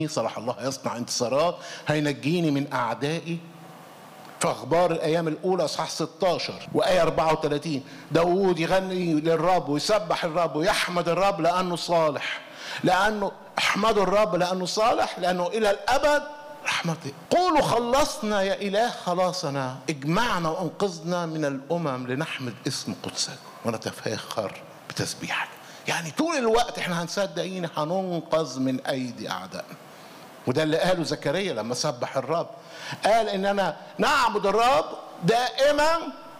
صلاح الله يصنع انتصارات هينجيني من اعدائي في اخبار الايام الاولى اصحاح 16 وايه 34 داوود يغني للرب ويسبح الرب ويحمد الرب لانه صالح لانه احمدوا الرب لانه صالح لانه الى الابد رحمته قولوا خلصنا يا اله خلاصنا اجمعنا وانقذنا من الامم لنحمد اسم قدسك ونتفاخر بتسبيحك يعني طول الوقت احنا هنصدقين هننقذ من ايدي اعدائنا وده اللي قاله زكريا لما سبح الرب قال اننا نعبد الرب دائما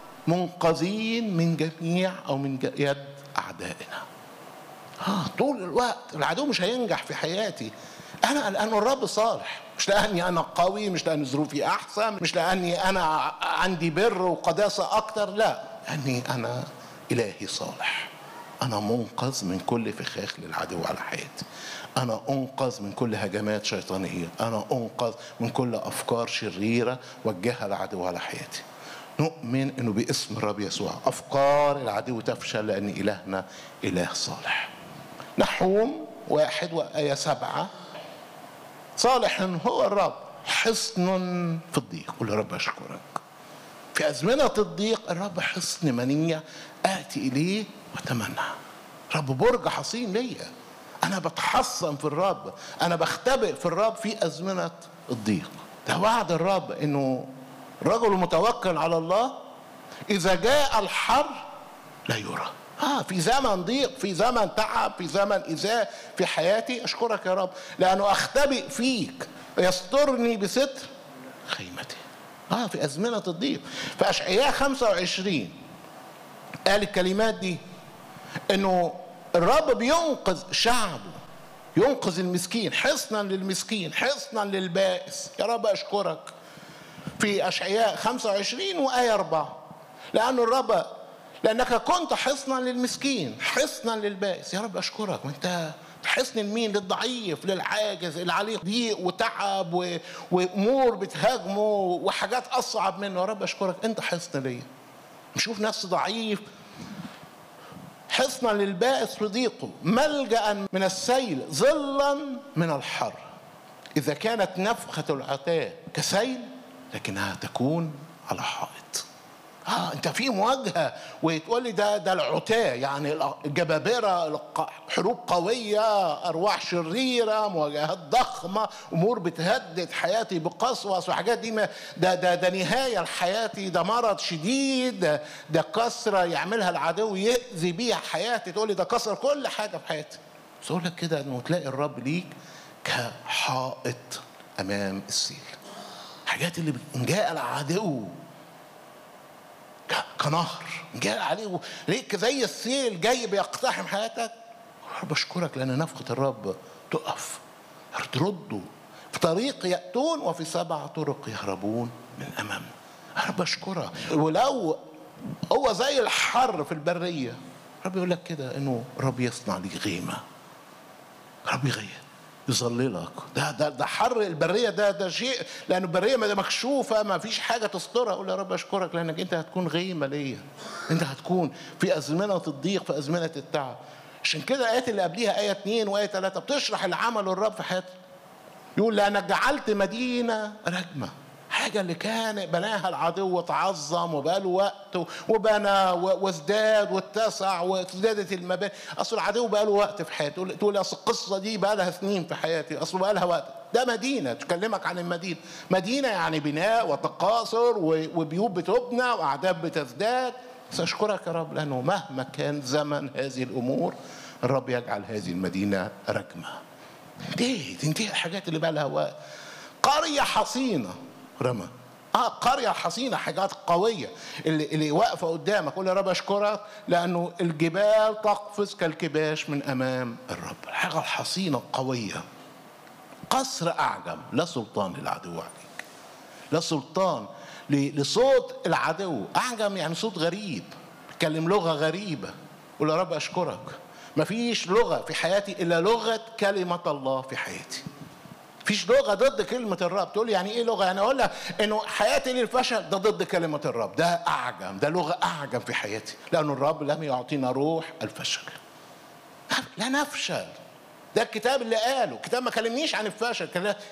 منقذين من جميع او من يد اعدائنا اه طول الوقت العدو مش هينجح في حياتي انا لانه الرب صالح مش لاني انا قوي مش لان ظروفي احسن مش لاني انا عندي بر وقداسه اكتر لا لاني انا الهي صالح انا منقذ من كل فخاخ للعدو على حياتي انا انقذ من كل هجمات شيطانيه انا انقذ من كل افكار شريره وجهها العدو على حياتي نؤمن انه باسم الرب يسوع افكار العدو تفشل لان الهنا اله صالح نحوم واحد وآية سبعة صالح هو الرب حصن في الضيق قول يا رب أشكرك في أزمنة الضيق الرب حصن منية آتي إليه وأتمنى رب برج حصين ليا أنا بتحصن في الرب أنا بختبئ في الرب في أزمنة الضيق ده وعد الرب إنه رجل متوكل على الله إذا جاء الحر لا يرى آه في زمن ضيق في زمن تعب في زمن إزاء في حياتي أشكرك يا رب لأنه أختبئ فيك يسترني بستر خيمتي آه في أزمنة الضيق فأشعياء 25 قال الكلمات دي إنه الرب بينقذ شعبه ينقذ المسكين حصنا للمسكين حصنا للبائس يا رب أشكرك في أشعياء 25 وآية 4 لأن الرب لأنك كنت حصنا للمسكين حصنا للبائس يا رب أشكرك وأنت حصن لمين للضعيف للعاجز اللي عليه ضيق وتعب و... وامور بتهاجمه وحاجات اصعب منه يا رب اشكرك انت حصن ليا نشوف نفسي ضعيف حصنا للبائس في ضيقه ملجا من السيل ظلا من الحر اذا كانت نفخه العتاه كسيل لكنها تكون على حائط اه انت في مواجهه وتقول لي ده ده العتاه يعني الجبابره حروب قويه ارواح شريره مواجهات ضخمه امور بتهدد حياتي بقسوه وحاجات دي ما ده ده ده نهايه لحياتي ده مرض شديد ده, ده كسره يعملها العدو ياذي بيها حياتي تقول لي ده كسر كل حاجه في حياتي بس اقول لك كده انه تلاقي الرب ليك كحائط امام السيل حاجات اللي جاء العدو كنهر جاء عليه ليك زي السيل جاي بيقتحم حياتك بشكرك لان نفخه الرب تقف تردوا في طريق ياتون وفي سبع طرق يهربون من امامه يا رب اشكرك ولو هو زي الحر في البريه رب يقول لك كده انه رب يصنع لي غيمه رب يغير يظللك ده ده ده حر البريه ده ده شيء لان البريه ما مكشوفه ما فيش حاجه تسترها اقول يا رب اشكرك لانك انت هتكون غيمه ليا انت هتكون في ازمنه الضيق في ازمنه التعب عشان كده الايات اللي قبليها ايه 2 وايه 3 بتشرح العمل الرب في حياتي يقول لانك جعلت مدينه رجمه حاجه اللي كان بناها العدو وتعظم وبقى له وقت وبنى وازداد واتسع وازدادت المباني اصل العدو بقى له وقت في حياته تقول تقول اصل القصه دي بقى لها سنين في حياتي اصل بقى لها وقت ده مدينه تكلمك عن المدينه مدينه يعني بناء وتقاصر وبيوت بتبنى واعداد بتزداد بس اشكرك يا رب لانه مهما كان زمن هذه الامور الرب يجعل هذه المدينه ركمه تنتهي تنتهي الحاجات اللي بقى لها وقت قريه حصينه رمى اه قريه حصينه حاجات قويه اللي اللي واقفه قدامك قول يا رب اشكرك لانه الجبال تقفز كالكباش من امام الرب الحاجه الحصينه القويه قصر اعجم لا سلطان للعدو عليك لا سلطان لصوت العدو اعجم يعني صوت غريب بيتكلم لغه غريبه قول يا رب اشكرك مفيش لغه في حياتي الا لغه كلمه الله في حياتي فيش لغه ضد كلمه الرب تقول يعني ايه لغه يعني اقول لك انه حياتي للفشل ده ضد كلمه الرب ده اعجم ده لغه اعجم في حياتي لان الرب لم يعطينا روح الفشل لا نفشل ده الكتاب اللي قاله الكتاب ما كلمنيش عن الفشل